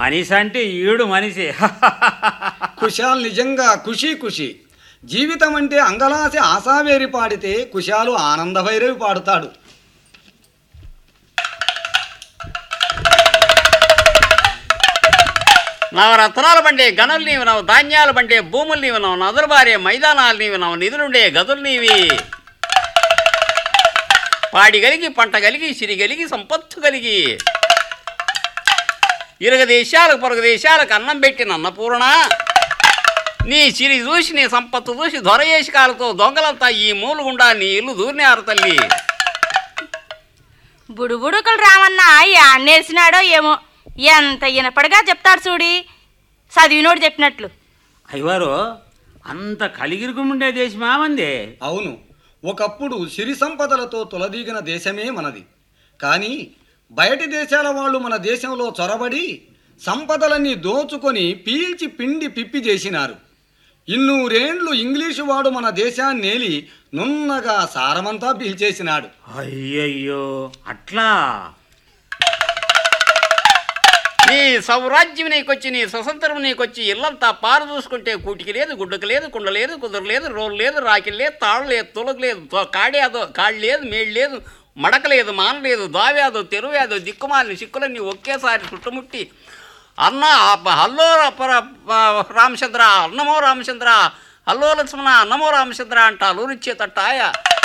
మనిషి అంటే ఈడు మనిషి కుశాల్ నిజంగా ఖుషి ఖుషి జీవితం అంటే అంగలాసి ఆశావేరి పాడితే కుశాలు ఆనందభైరవి పాడుతాడు నవరత్నాలు పండే గనులు నీవినావు ధాన్యాలు పండే భూములు నీవినావు నదులు బారే మైదానాలు నీవినావు నిధులుండే గదులు నీవి పాడి కలిగి పంట కలిగి సిరి కలిగి సంపత్తు కలిగి ఇరుగ దేశాలకు పొరుగు దేశాలకు అన్నం పెట్టిన అన్నపూర్ణ నీ సిరి చూసి నీ సంపత్తు చూసి దొరయేసి కాలతో దొంగలంతా ఈ మూలుగుండా నీ ఇల్లు దూరినారు తల్లి బుడుబుడుకులు రామన్న నేర్చినాడో ఏమో ఎంత ఇనపడగా చెప్తాడు చూడి చదివినోడు చెప్పినట్లు అయ్యవారు అంత కలిగిరుగుండే దేశమా మంది అవును ఒకప్పుడు సిరి సంపదలతో తొలదీగిన దేశమే మనది కానీ బయటి దేశాల వాళ్ళు మన దేశంలో చొరబడి సంపదలన్నీ దోచుకొని పీల్చి పిండి పిప్పి చేసినారు ఇన్నూరేండ్లు ఇంగ్లీషు వాడు మన దేశాన్ని నేలి నున్నగా సారమంతా పీల్చేసినాడు అయ్యయ్యో అట్లా నీ సౌరాజ్యం నీకొచ్చి నీ స్వతంత్రం నీకొచ్చి ఇల్లంతా పారు చూసుకుంటే కూటికి లేదు గుడ్డకు లేదు కుండ లేదు కుదురు లేదు రోలు లేదు రాకి లేదు తాళ్ళు లేదు తులక లేదు తో- కాడేదో కాళ్ళు లేదు మేళ్ళు లేదు మడక లేదు మాన లేదు దావేదో తెరువేదో దిక్కుమాలిన సిక్కులన్నీ ఒకేసారి చుట్టుముట్టి అన్న అప్ప- హల్లో అపర ప- రామచంద్ర అన్నమో రామచంద్ర హల్లో లక్ష్మణ అన్నమో రామచంద్ర అంట అలూరిచ్చే తట్టాయ